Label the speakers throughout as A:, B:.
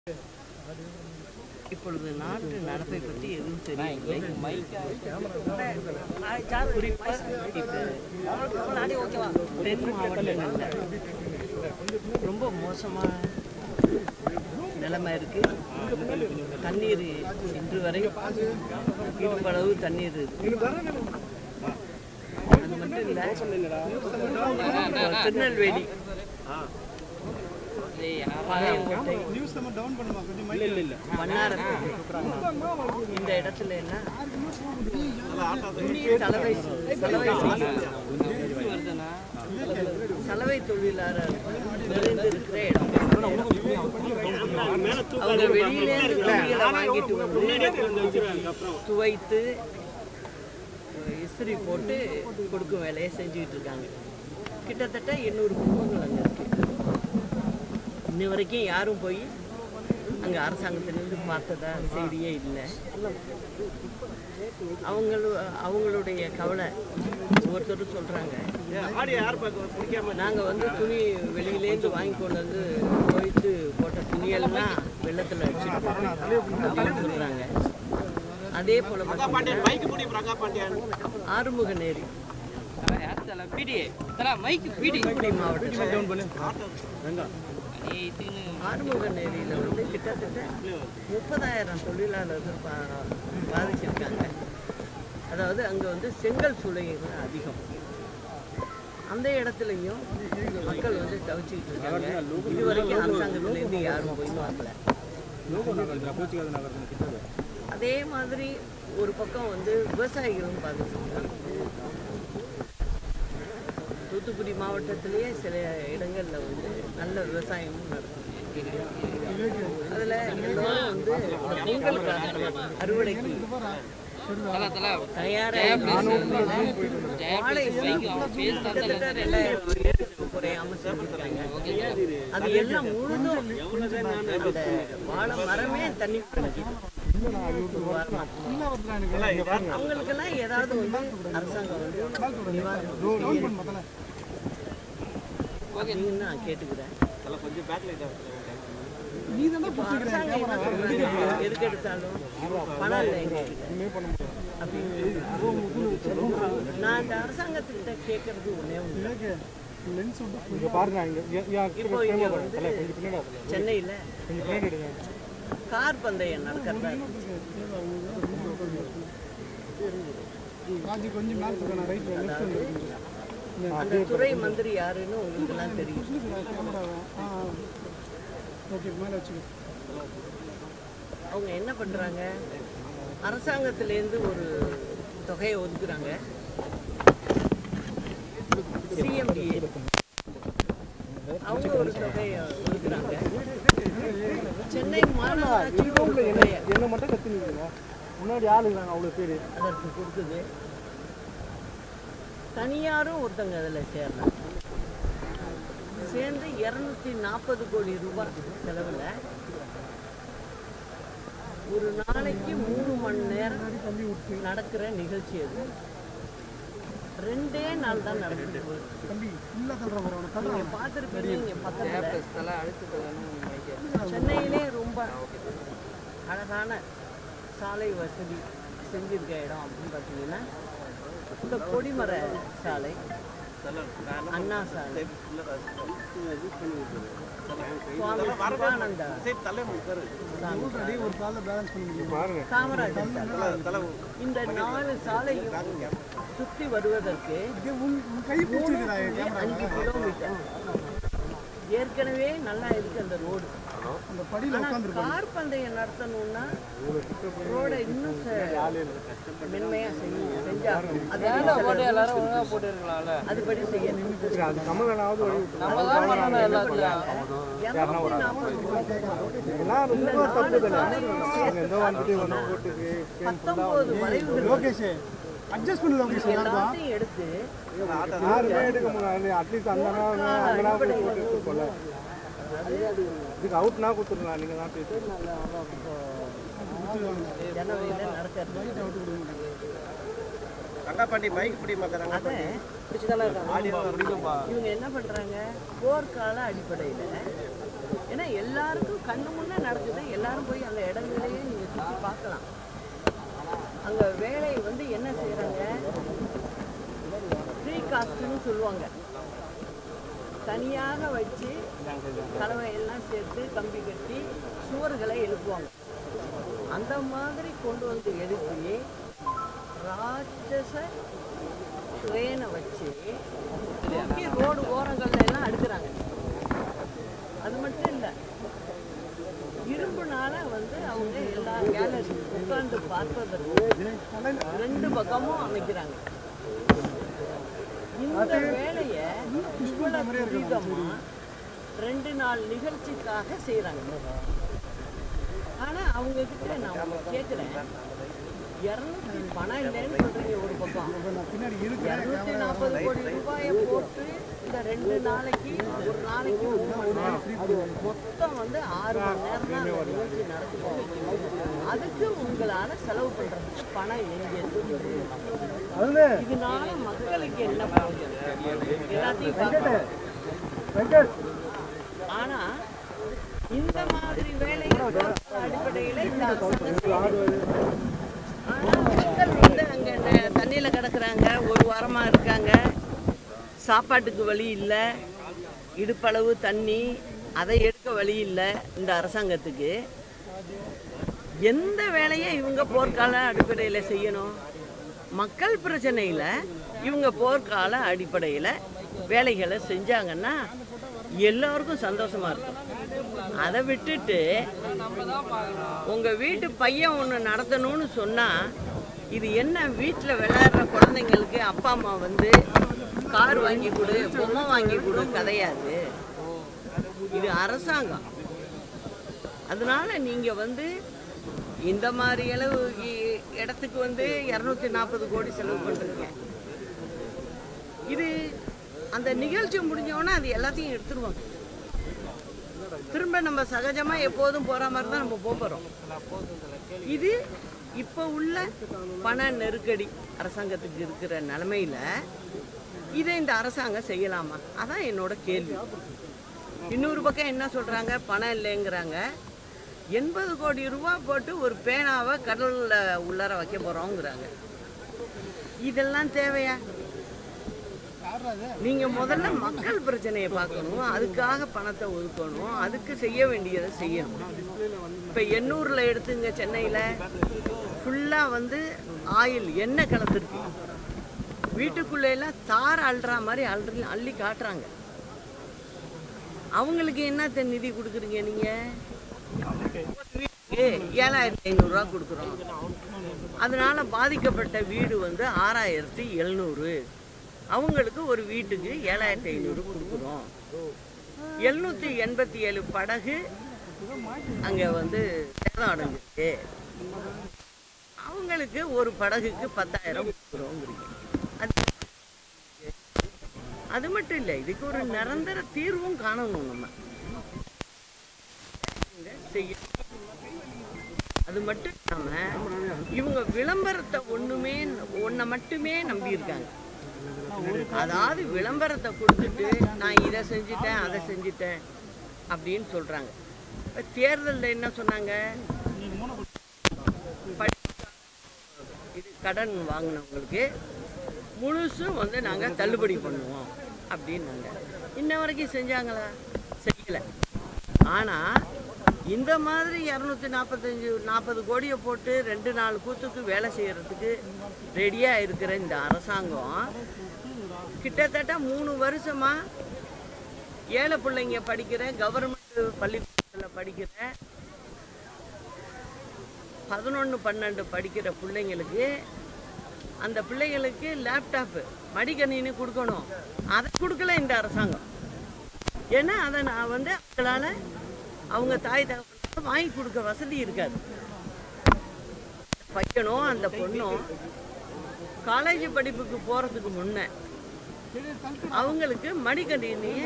A: இப்பொழுது நாட்டு நடப்பை பற்றி எதுவும் தெரியவில்லை குறிப்பாக இப்போ தென் மாவட்டங்களில் ரொம்ப மோசமான நிலைமை இருக்கு தண்ணீர் இன்று வரை இடுப்பளவு தண்ணீர் இருக்கு அது மட்டும் இல்லை திருநெல்வேலி பாளையங்கோட்டை மன்னாரப்பேட்டை இந்த இடத்துல எல்லாம் துணி சலவை சலவை செய்யும். சலவை தொழிலாளர் நிறைந்திருக்கிற இடம் அவங்க வெளியிலேருந்து துணிகளை வாங்கிட்டு வந்து துவைத்து இஸ்திரி போட்டு கொடுக்கும் வேலையை செஞ்சுக்கிட்டு இருக்காங்க கிட்டத்தட்ட எண்ணூறு குடும்பங்கள் அங்கே இருக்கு இன்ன வரைக்கும் யாரும் போய் அங்கே அரசாங்கத்திலேருந்து பார்த்ததா செய்தியே இல்லை அவங்களு அவங்களுடைய கவலை ஒவ்வொருத்தரும் சொல்கிறாங்க நாங்கள் வந்து துணி வெளியிலேருந்து வாங்கி கொண்டு வந்து துவைத்து போட்ட துணியெல்லாம் வெள்ளத்தில் வச்சுட்டு அப்படின்னு சொல்கிறாங்க அதே போல் ஆறுமுக நேரி தூத்துக்குடி மாவட்டத்தில் ஆறுமுக நேரியில் வந்து கிட்டத்தட்ட முப்பதாயிரம் தொழிலாளர்கள் பா பாதிச்சிருக்காங்க அதாவது அங்கே வந்து செங்கல் சூளைகள் அதிகம் அந்த இடத்துலையும் மக்கள் வந்து தவிச்சுக்கிட்டு இருக்காங்க இதுவரைக்கும் அரசாங்கத்திலேருந்து யாரும் போய் பார்க்கல அதே மாதிரி ஒரு பக்கம் வந்து விவசாயிகளும் பாதிச்சிருக்காங்க தூத்துக்குடி மாவட்டத்திலேயே சில இடங்கள்ல வந்து நல்ல விவசாயமும் நடக்குது அதில் எல்லோரும் வந்து இந்த பொங்கல் காலத்துல அறுவடைக்கு தயாராக வாழை கிட்டத்தட்ட ரெண்டாயிரம் ஏக்கருக்கு குறையாம செஞ்சுருக்காங்க அது எல்லாம் முழுதும் அந்த வாழை மரமே தண்ணி பிடிக்குது அவங்களுக்கெல்லாம் ஏதாவது வந்து அரசாங்கம் வந்து நிவாரணம் செய்யணும். அப்படின்னு நான் கேட்டுக்கிறேன் இப்போ அரசாங்கம் என்ன சொல்றாங்க? எதுக்கு எடுத்தாலும் பணம் இல்லை எங்ககிட்ட. அப்படின்னு நான் இந்த அரசாங்கத்துக்கிட்ட கேட்கறது ஒண்ணே ஒன்று
B: இங்க பாருங்க இங்க இங்க- இங்க
A: இப்போ இங்க வந்து
B: தல, கொஞ்சம் பின்னாடி வா, தல.
A: சென்னையில்
B: கொஞ்சம் பின்னாடி எடுங்க.
A: கார் பந்தயம் நடக்கிறதா
B: காஞ்சி கொஞ்சம் மேல தூக்கணும், right ல, left ல இருக்கு.
A: அந்த துறை மந்திரி யாருன்னு உங்களுக்கு எல்லாம் தெரியும்
B: கேமராவை. ஆ, ஆ. ஓகே மேல வச்சுக்கோ
A: அவங்க என்ன பண்றாங்க அரசாங்கத்திலேருந்து ஒரு தொகையை ஒதுக்குறாங்க சிஎம்டிஏ அவங்க ஒரு தொகையை ஒதுக்குறாங்க சென்னை மாநகராட்சி ஒரு தொகையை
B: என்ன மட்டும் கத்துனீங்களா முன்னாடி ஆள் இருக்காங்க அவ்வளோ பேர்
A: அதற்கு கொடுக்குது தனியாரும் ஒருத்தங்க அதில் சேர்றாங்க சேர்ந்து இரநூத்தி நாற்பது கோடி ரூபாய் செலவில் ஒரு நாளைக்கு மூணு மணி நேரம் நடக்கிற நிகழ்ச்சி அது ரெண்டே நாள் தான் நடக்குது
B: தம்பி ஃபுல்லாக தள்ளுற மாதிரி அவனை தள்ளுற
A: நீங்க பார்த்துருப்பீங்க இங்கே பக்கத்தில் சென்னையிலே ரொம்ப அழகான சாலை வசதி செஞ்சிருக்க இடம் அப்படின்னு பார்த்தீங்கன்னா இந்த கொடிமர சாலை அண்ணா சாலை சுவாமி சிவானந்தா
B: அப்படியே ஒரு காலில் பேலன்ஸ் பண்ணி முடியும் பாருங்க
A: காமராஜர் சாலை இந்த நாலு சாலையும் சுற்றி வருவதற்கு
B: உன் உன் கை பிடிச்சிருக்கிறா
A: அஞ்சு கிலோமீட்டர் ஏற்கனவே நல்லா இருக்கு அந்த ரோடு
B: அந்த படியில்
A: ஆனா கார் பந்தயம் நடத்தணும்னா ரோட இன்னும் ச- மென்மையா செஞ்சு- செஞ்சாகணும் அது எல்லாரும் ஒழுங்கா போட்டு அதுபடி செய்யணும்
B: அது தமிழ்நாடாவது வழி
A: நம்ம தான் பண்ணணும் எல்லாத்தையும்
B: எல்லாம் ரொம்ப தப்பு தானே எந்த வந்துட்டு ஒன்று போட்டு
A: பத்தொன்பது வளைவுகள்
B: லோகேஷ் அட்ஜஸ்ட் பண்ணு லோகேஷ்
A: எல்லாத்தையும் எடுத்து
B: யாருமே எடுக்க முடியாது அட்லீஸ்ட் அந்த அங்கனா போட்டு போல இதுக்கு அவுட்னா கொடுத்துருங்க நீங்கள் தான் பேசி
A: ஜனவரியில நடக்கிறது
C: தங்கப்பாண்டி பைக் பிடி மாத்தாங்க
A: அதை இவங்க என்ன பண்றாங்க போர்க்கால அடிப்படையில ஏன்னா எல்லாருக்கும் கண்ணு முன்னே நடக்குது எல்லாரும் போய் அந்த இடங்களையே நீங்கள் சுற்றி பார்க்கலாம் அங்கே வேலை வந்து என்ன செய்கிறாங்க ப்ரீ காஸ்ட்னு சொல்லுவாங்க தனியாக வச்சு கலவையெல்லாம் சேர்த்து கம்பி கட்டி சுவர்களை எழுப்புவாங்க அந்த மாதிரி கொண்டு வந்து எழுப்பி ராட்சச ட்ரெயினை வச்சு தூக்கி ரோடு ஓரங்கள்ல எல்லாம் அடுக்குறாங்க அது மட்டும் இல்லை இரும்புனால வந்து அவங்க எல்லா கேலரி உட்கார்ந்து பார்ப்பதற்கு ரெண்டு பக்கமும் அமைக்கிறாங்க இந்த வேலையை இவ்வளவு துரிதமா ரெண்டு நாள் நிகழ்ச்சிக்காக செய்கிறாங்க ஆனா அவங்க கிட்ட நான் ஒண்ணு கேட்குறேன் இரநூத்தி பணம் இல்லைன்னு சொல்றீங்க ஒரு பக்கம் இரநூத்தி நாற்பது கோடி ரூபாயை போட்டு இந்த ரெண்டு நாளைக்கு ஒரு நாளைக்கு ஒரு மணி நேரம் மொத்தம் வந்து ஆறு மணி நேரம் தான் அந்த நிகழ்ச்சி நடக்கும் அதுக்கு உங்களால செலவு பண்றதுக்கு பணம் எங்க இருக்குது இதனால மக்களுக்கு என்ன பிரயோஜனம் எல்லாத்தையும் பார்க்கணும் ஆனா இந்த மாதிரி வேலைகள் அடிப்படையில் இந்த அரசாங்கம் செய்யுது. ஆனா மக்கள் வந்து அங்க ந- தண்ணியில கிடக்குறாங்க ஒரு வாரமா இருக்காங்க சாப்பாட்டுக்கு வழி இல்லை இடுப்பளவு தண்ணி அதை எடுக்க வழி இல்லை இந்த அரசாங்கத்துக்கு எந்த வேலையை இவங்க போர்க்கால அடிப்படையில் செய்யணும் மக்கள் பிரச்சனையில் இவங்க போர்க்கால அடிப்படையில் வேலைகளை செஞ்சாங்கன்னா எல்லாருக்கும் சந்தோஷமா இருக்கும் அதை விட்டுட்டு உங்க வீட்டு பையன் ஒன்று நடத்தணும்னு சொன்னா இது என்ன வீட்டில் விளையாடுற குழந்தைங்களுக்கு அப்பா அம்மா வந்து கார் வாங்கி கொடு பொம்மை வாங்கி கொடு கிடையாது இது அரசாங்கம் அதனால நீங்க வந்து இந்த மாதிரி அளவு இ- இடத்துக்கு வந்து இரநூத்தி நாற்பது கோடி செலவு பண்றீங்க இது அந்த நிகழ்ச்சி முடிஞ்சோடனே அது எல்லாத்தையும் எடுத்துருவாங்க திரும்ப நம்ம சகஜமா எப்போதும் போற மாதிரி தான் நம்ம போக போறோம் இது இப்போ உள்ள பண நெருக்கடி அரசாங்கத்துக்கு இருக்கிற நிலமையில இதை இந்த அரசாங்கம் செய்யலாமா அதான் என்னோட கேள்வி இன்னொரு பக்கம் என்ன சொல்றாங்க பணம் இல்லைங்கிறாங்க எண்பது கோடி ரூபா போட்டு ஒரு பேனாவை கடல்ல உள்ளார வைக்க போறோங்கிறாங்க இதெல்லாம் தேவையா நீங்க முதல்ல மக்கள் பிரச்சனையை பார்க்கணும் அதுக்காக பணத்தை ஒதுக்கணும் அதுக்கு செய்ய வேண்டியதை செய்யணும் இப்ப எண்ணூர்ல எடுத்துங்க சென்னையில ஃபுல்லா வந்து ஆயில் எண்ணெய் கலந்துருக்கு வீட்டுக்குள்ள எல்லாம் தார் அள்ளுற மாதிரி அள்ளி அள்ளி காட்டுறாங்க அவங்களுக்கு என்னத்த நிதி கொடுக்குறீங்க நீங்க வீட்டுக்கு ஏழாயிரத்தி ஐநூறுரூவா கொடுக்குறோம் அதனால பாதிக்கப்பட்ட வீடு வந்து ஆறாயிரத்தி எழுநூறு அவங்களுக்கு ஒரு வீட்டுக்கு ஏழாயிரத்தி ஐநூறு கொடுக்குறோம் எழுநூற்றி எண்பத்தி ஏழு படகு அங்கே வந்து சேதம் அடைஞ்சிருக்கு அவங்களுக்கு ஒரு படகுக்கு பத்தாயிரம் கொடுக்குறோங்கிறீங்க அது அது மட்டும் இல்லை இதுக்கு ஒரு நிரந்தர தீர்வும் காணணும் நம்ம இங்க செய்ய அது மட்டும் இல்லாம இவங்க விளம்பரத்தை ஒண்ணுமே ஒன்றை மட்டுமே நம்பி இருக்காங்க அதாவது விளம்பரத்தை கொடுத்துட்டு நான் இதை செஞ்சுட்டேன் அதை செஞ்சுட்டேன் அப்படின்னு சொல்றாங்க இப்ப தேர்தல்ல என்ன சொன்னாங்க படி- இது கடன் வாங்கினவங்களுக்கு முழுசும் வந்து நாங்க தள்ளுபடி பண்ணுவோம் அப்படின்னாங்க இன்ன வரைக்கும் செஞ்சாங்களா செய்யல ஆனா இந்த மாதிரி இரநூத்தி நாற்பத்தஞ்சு நாற்பது கோடியை போட்டு ரெண்டு நாலு கூத்துக்கு வேலை செய்யறதுக்கு ரெடியா இருக்கிற இந்த அரசாங்கம் கிட்டத்தட்ட மூணு வருஷமா ஏழை பிள்ளைங்க படிக்கிற கவர்மெண்ட் பள்ளிக்கூடத்தில் படிக்கிற பதினொன்று பன்னெண்டு படிக்கிற பிள்ளைங்களுக்கு அந்த பிள்ளைங்களுக்கு லேப்டாப்பு மடிக்கணினி கொடுக்கணும் அதை கொடுக்கல இந்த அரசாங்கம் ஏன்னா அதை நான் வந்து அவங்களால அவங்க தாய் தகவலுக்கு வாங்கி கொடுக்க வசதி இருக்காது பையனும் அந்த பொண்ணும் காலேஜ் படிப்புக்கு போகிறதுக்கு முன்ன அவங்களுக்கு மடிக்கணினியை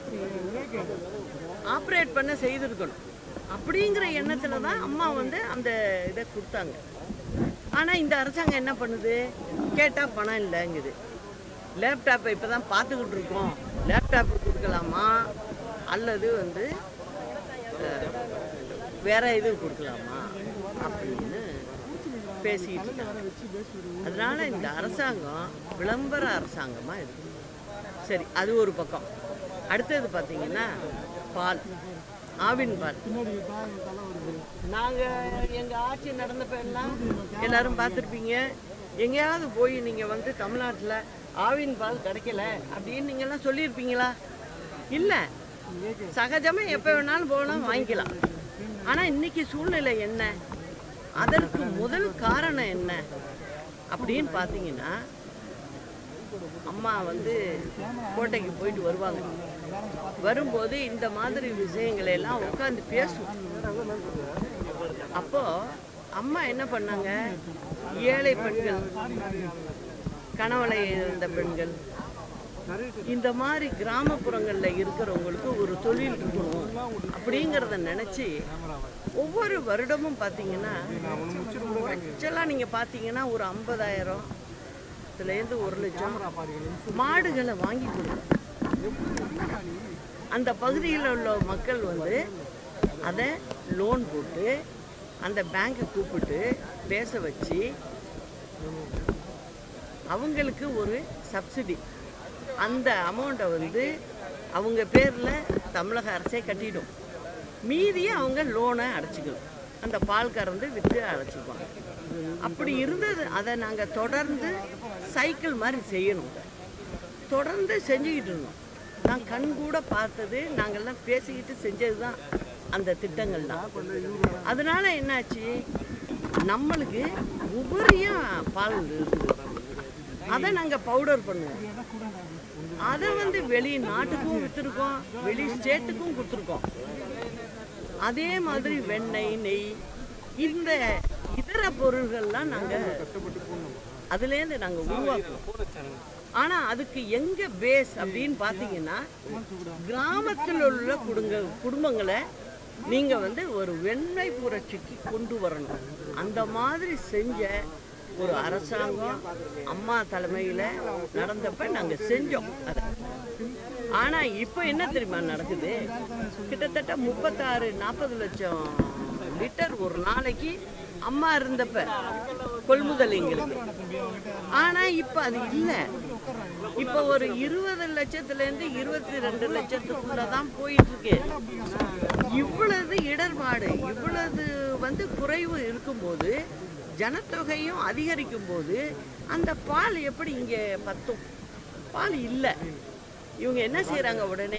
A: ஆப்ரேட் பண்ண செய்திருக்கணும் அப்படிங்கிற எண்ணத்துல தான் அம்மா வந்து அந்த இதை கொடுத்தாங்க ஆனால் இந்த அரசாங்கம் என்ன பண்ணுது கேட்டால் பணம் இல்லைங்குது லேப்டாப்பை இப்போ தான் பார்த்துக்கிட்டு இருக்கோம் லேப்டாப் கொடுக்கலாமா அல்லது வந்து அஹ், வேற இது கொடுக்கலாமா அப்படின்னு பேசிக்கிட்டு இருக்காங்க அதனால இந்த அரசாங்கம் விளம்பர அரசாங்கமாக இருக்கு சரி அது ஒரு பக்கம் அடுத்தது பார்த்தீங்கன்னா பால் ஆவின் பால் நாங்கள் எங்கள் ஆட்சி நடந்தப்ப எல்லாம் எல்லாரும் பார்த்துருப்பீங்க எங்கேயாவது போய் நீங்கள் வந்து தமிழ்நாட்டில் ஆவின் பால் கிடைக்கல அப்படின்னு நீங்கள்லாம் சொல்லியிருப்பீங்களா இல்லை சகஜமாக எப்போ வேணாலும் போகலாம் வாங்கிக்கலாம் ஆனால் இன்னைக்கு சூழ்நிலை என்ன அதற்கு முதல் காரணம் என்ன அப்படின்னு பார்த்தீங்கன்னா அம்மா வந்து கோட்டைக்கு போயிட்டு வருவாங்க வரும்போது இந்த மாதிரி விஷயங்களை எல்லாம் உட்காந்து பேசும் அப்போ அம்மா என்ன பண்ணாங்க ஏழை பெண்கள் கணவனை இழந்த பெண்கள் இந்த மாதிரி கிராமப்புறங்களில் இருக்கிறவங்களுக்கு ஒரு தொழில் இருக்கணும் அப்படிங்கிறத நினச்சி ஒவ்வொரு வருடமும் பார்த்தீங்கன்னா குறைச்சலாக நீங்கள் பார்த்தீங்கன்னா ஒரு ஐம்பதாயிரம் இதுலேருந்து ஒரு லட்சம் மாடுகளை வாங்கி கொடுக்கும் அந்த பகுதியில் உள்ள மக்கள் வந்து அதை லோன் போட்டு அந்த பேங்கை கூப்பிட்டு பேச வச்சு அவங்களுக்கு ஒரு சப்சிடி அந்த அமௌண்ட்டை வந்து அவங்க பேரில் தமிழக அரசே கட்டிடும் மீதியை அவங்க லோனை அடைச்சிக்கணும் அந்த பால் கறந்து விற்று அடைச்சிக்குவாங்க அப்படி இருந்தது அதை நாங்கள் தொடர்ந்து சைக்கிள் மாதிரி செய்யணும் தொடர்ந்து செஞ்சுக்கிட்டு இருந்தோம் நான் கண் கூட பார்த்தது நாங்கள்லாம் பேசிக்கிட்டு செஞ்சது தான் அந்த திட்டங்கள்லாம் அதனால என்னாச்சு நம்மளுக்கு உபரியாக பால் இருக்குது அதை நாங்கள் பவுடர் பண்ணுவோம் அதை வந்து வெளி நாட்டுக்கும் விற்றுருக்கோம் வெளி ஸ்டேட்டுக்கும் கொடுத்துருக்கோம் அதே மாதிரி வெண்ணெய் நெய் இந்த இதர பொருள்கள்லாம் நாங்கள் அதுலேருந்து நாங்கள் உருவாக்குவோம் ஆனால் அதுக்கு எங்கே பேஸ் அப்படின்னு பார்த்தீங்கன்னா கிராமத்தில் உள்ள குடுங்க குடும்பங்களை நீங்கள் வந்து ஒரு வெண்ணெய் புரட்சிக்கு கொண்டு வரணும் அந்த மாதிரி செஞ்ச ஒரு அரசாங்கம் அம்மா தலைமையில் நடந்தப்ப நாங்கள் செஞ்சோம் அதை ஆனால் இப்போ என்ன தெரியுமா நடக்குது கிட்டத்தட்ட முப்பத்தாறு நாற்பது லட்சம் லிட்டர் ஒரு நாளைக்கு அம்மா இருந்தப்ப கொள்முதல் எங்களுக்கு ஆனால் இப்போ அது இல்லை இப்போ ஒரு இருபது லட்சத்துலேருந்து இருபத்தி ரெண்டு லட்சத்துக்குள்ள தான் போயிட்டு இருக்கு இவ்வளவு இடர்பாடு இவ்வளவு வந்து குறைவு இருக்கும்போது ஜனத்தொகையும் அதிகரிக்கும் போது அந்த பால் எப்படி இங்கே பத்தும் பால் இல்லை இவங்க என்ன செய்கிறாங்க உடனே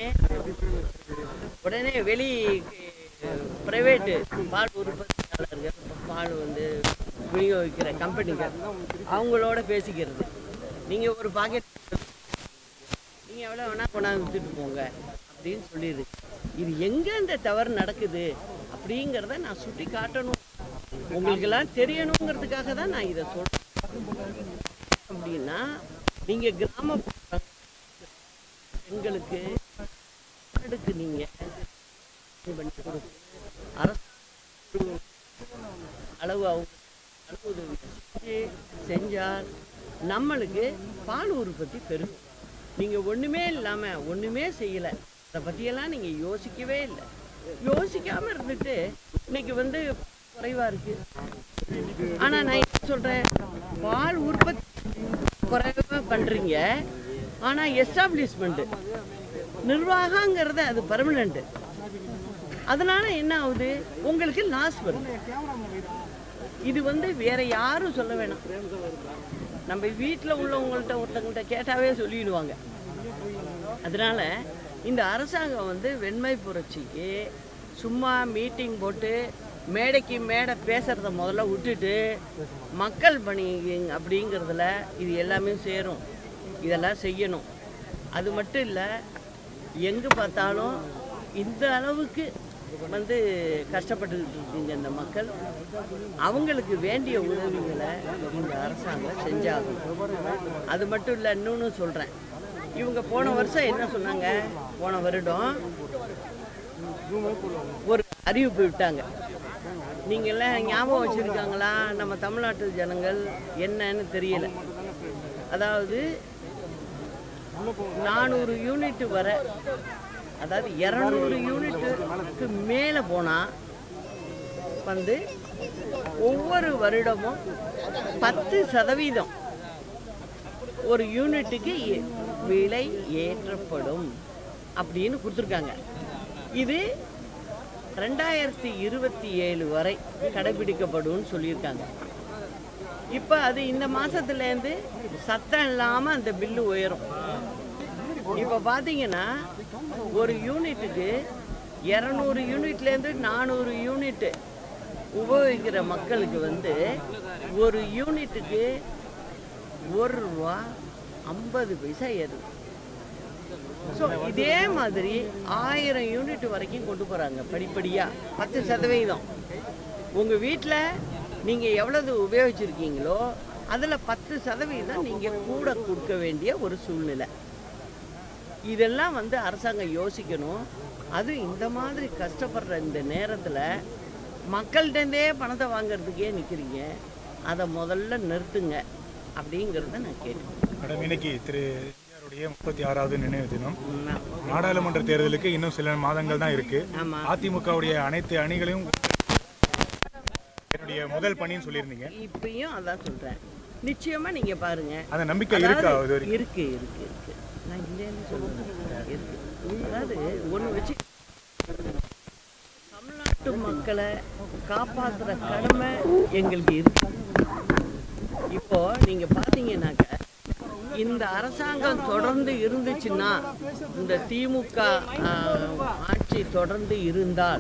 A: உடனே வெளி ப்ரைவேட்டு பால் உற்பத்தியாளர்கள் பால் வந்து விநியோகிக்கிற கம்பெனிகள் அவங்களோட பேசிக்கிறது நீங்கள் ஒரு பாக்கெட் நீங்கள் எவ்வளோ வேணால் கொண்டாந்து விற்றுட்டு போங்க அப்படின்னு சொல்லிடுது இது எங்கே இந்த தவறு நடக்குது அப்படிங்கிறத நான் சுட்டி காட்டணும் உங்களுக்கெல்லாம் தெரியணுங்கிறதுக்காக தான் நான் இதை சொல்கிறேன் அப்படின்னா நீங்கள் கிராமப்புற பெண்களுக்கு கார்டுக்கு நீங்கள் பண்ணி கொடுத்து அரசு அளவு அவங்க அளவு உதவி செஞ்சு செஞ்சால் நம்மளுக்கு பால் உற்பத்தி பெருகும் நீங்கள் ஒன்றுமே இல்லாமல் ஒன்றுமே செய்யலை அதை பற்றியெல்லாம் நீங்கள் யோசிக்கவே இல்லை யோசிக்காமல் இருந்துட்டு இன்னைக்கு வந்து குறைவாக இருக்குது ஆனால் நான் என்ன சொல்கிறேன் பால் உற்பத்தி குறைவாக பண்ணுறீங்க ஆனால் எஸ்டாப்ளிஷ்மெண்ட்டு நிர்வாகங்கிறது அது பர்மனண்ட்டு அதனால என்ன ஆகுது உங்களுக்கு லாஸ் வருது இது வந்து வேற யாரும் சொல்ல வேணாம் நம்ம வீட்டில் உள்ளவங்கள்ட்ட ஒருத்தவங்கள்ட்ட கேட்டாவே சொல்லிடுவாங்க அதனால இந்த அரசாங்கம் வந்து வெண்மை புரட்சிக்கு சும்மா மீட்டிங் போட்டு மேடைக்கு மேடை பேசுகிறத முதல்ல விட்டுட்டு மக்கள் பணி அப்படிங்கிறதுல இது எல்லாமே சேரும் இதெல்லாம் செய்யணும் அது மட்டும் இல்லை எங்கே பார்த்தாலும் இந்த அளவுக்கு வந்து கஷ்டப்பட்டுக்கிட்டு இருக்கீங்க இந்த மக்கள் அவங்களுக்கு வேண்டிய உதவிகளை இந்த அரசாங்கம் செஞ்சாகணும் அது மட்டும் இல்லை இன்னொன்று சொல்கிறேன் இவங்க போன வருஷம் என்ன சொன்னாங்க போன வருடம் ஒரு அறிவிப்பு விட்டாங்க நீங்கள்லாம் ஞாபகம் வச்சுருக்காங்களா நம்ம தமிழ்நாட்டு ஜனங்கள் என்னன்னு தெரியல அதாவது நானூறு யூனிட் வர அதாவது இரநூறு யூனிட்டுக்கு மேலே போனால் வந்து ஒவ்வொரு வருடமும் பத்து சதவீதம் ஒரு யூனிட்டுக்கு ஏ- விலை ஏற்றப்படும் அப்படின்னு கொடுத்துருக்காங்க இது ரெண்டாயிரத்தி இருபத்தி ஏழு வரை கடைபிடிக்கப்படும் சொல்லியிருக்காங்க இப்போ அது இந்த மாதத்துலேருந்து சத்தம் இல்லாமல் அந்த பில்லு உயரும் இப்போ பார்த்தீங்கன்னா ஒரு யூனிட்டுக்கு இரநூறு யூனிட்லேருந்து நானூறு யூனிட்டு உபயோகிக்கிற மக்களுக்கு வந்து ஒரு யூனிட்டுக்கு ஒரு ரூபா ஐம்பது பைசா ஏறுது ஸோ இதே மாதிரி ஆயிரம் யூனிட் வரைக்கும் கொண்டு போகிறாங்க படிப்படியாக பத்து சதவீதம் உங்கள் வீட்டில் நீங்கள் எவ்வளவு உபயோகிச்சிருக்கீங்களோ அதில் பத்து சதவீதம் நீங்கள் கூட கொடுக்க வேண்டிய ஒரு சூழ்நிலை இதெல்லாம் வந்து அரசாங்கம் யோசிக்கணும் அதுவும் இந்த மாதிரி கஷ்டப்படுற இந்த நேரத்தில் மக்கள்கிட்டருந்தே பணத்தை வாங்குறதுக்கே நிற்கிறீங்க அதை முதல்ல நிறுத்துங்க அப்படிங்கிறத நான் கேட்டேன்
C: மேடம் இன்னைக்கு திரு எம்ஜிஆருடைய முப்பத்தி ஆறாவது நினைவு தினம் நாடாளுமன்ற தேர்தலுக்கு இன்னும் சில மாதங்கள் தான் இருக்கு
A: ஆமாம்
C: அதிமுகவுடைய அனைத்து அணிகளையும் என்னுடைய முதல் பணின்னு சொல்லியிருந்தீங்க
A: இப்பயும் அதான் சொல்கிறேன் நிச்சயமாக நீங்கள் பாருங்கள்
C: அந்த நம்பிக்கை இருக்கா இது வரைக்கும்
A: இருக்கு இருக்கு இருக்கு நான் இல்லைன்னு சொல்லுவேன் இருக்கு அதாவது ஒன்று வச்சு தமிழ்நாட்டு மக்களை காப்பாத்துற கடமை எங்களுக்கு இருக்கு இப்போ நீங்க பாத்தீங்கன்னாக்க இந்த அரசாங்கம் தொடர்ந்து இருந்துச்சுன்னா இந்த திமுக ஆஹ், ஆட்சி தொடர்ந்து இருந்தால்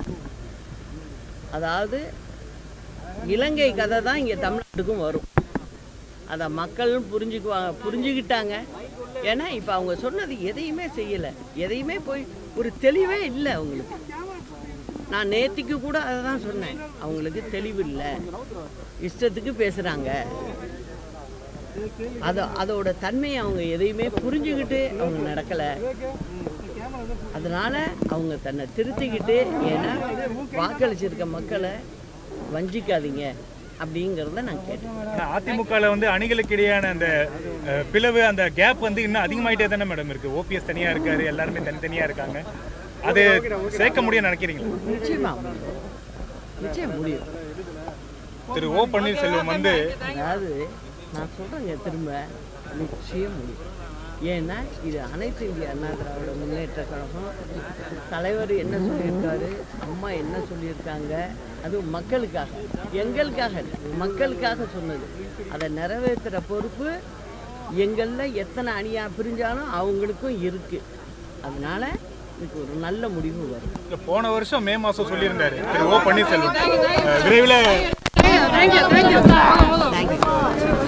A: அதாவது இலங்கை கதை தான் இங்கே தமிழ்நாட்டுக்கும் வரும் அதை மக்களும் புரிஞ்சுக்குவாங்க புரிஞ்சுக்கிட்டாங்க ஏன்னா இப்போ அவங்க சொன்னது எதையுமே செய்யலை எதையுமே போய் ஒரு தெளிவே இல்லை அவங்களுக்கு நான் நேத்திக்கு கூட அதை தான் சொன்னேன் அவங்களுக்கு தெளிவு இல்லை இஷ்டத்துக்கு பேசுகிறாங்க அது அதோட தன்மையை அவங்க எதையுமே புரிஞ்சுக்கிட்டு அவங்க நடக்கலை அதனால அவங்க தன்னை திருத்திக்கிட்டு ஏன்னா வாக்களிச்சிருக்க மக்களை வஞ்சிக்காதீங்க அப்படிங்கிறத நான் கேட்டேன்
C: அதிமுகல வந்து அணிகளுக்கு இடையான அந்த அஹ், பிளவு அந்த கேப் வந்து இன்னும் அதிகமாயிட்டே தானே மேடம் இருக்கு ஓபிஎஸ் தனியா இருக்காரு எல்லாருமே தனித்தனியா இருக்காங்க அது சேர்க்க முடியும்னு நினைக்கிறீங்களா
A: நிச்சயமா முடியும் நிச்சயம் முடியும்
C: திரு ஓ பன்னீர்செல்வம் வந்து
A: அதாவது நான் சொல்கிறேங்க திரும்ப நிச்சயம் முடியும் ஏன்னா இது அனைத்து இந்திய அண்ணா திராவிட முன்னேற்ற கழகம் தலைவர் என்ன சொல்லியிருக்காரு அம்மா என்ன சொல்லியிருக்காங்க அதுவும் மக்களுக்காக எங்களுக்காக இல்லை மக்களுக்காக சொன்னது அதை நிறைவேற்றுற பொறுப்பு எங்களில் எத்தனை அணியாக பிரிஞ்சாலும் அவங்களுக்கும் இருக்குது அதனால இதுக்கு ஒரு நல்ல முடிவு வரும்
C: இல்ல, போன வருஷம் மே மாசம் சொல்லியிருந்தாரு திரு ஓ பன்னீர்செல்வம் அஹ், விரைவில்
A: தேங்க்யூ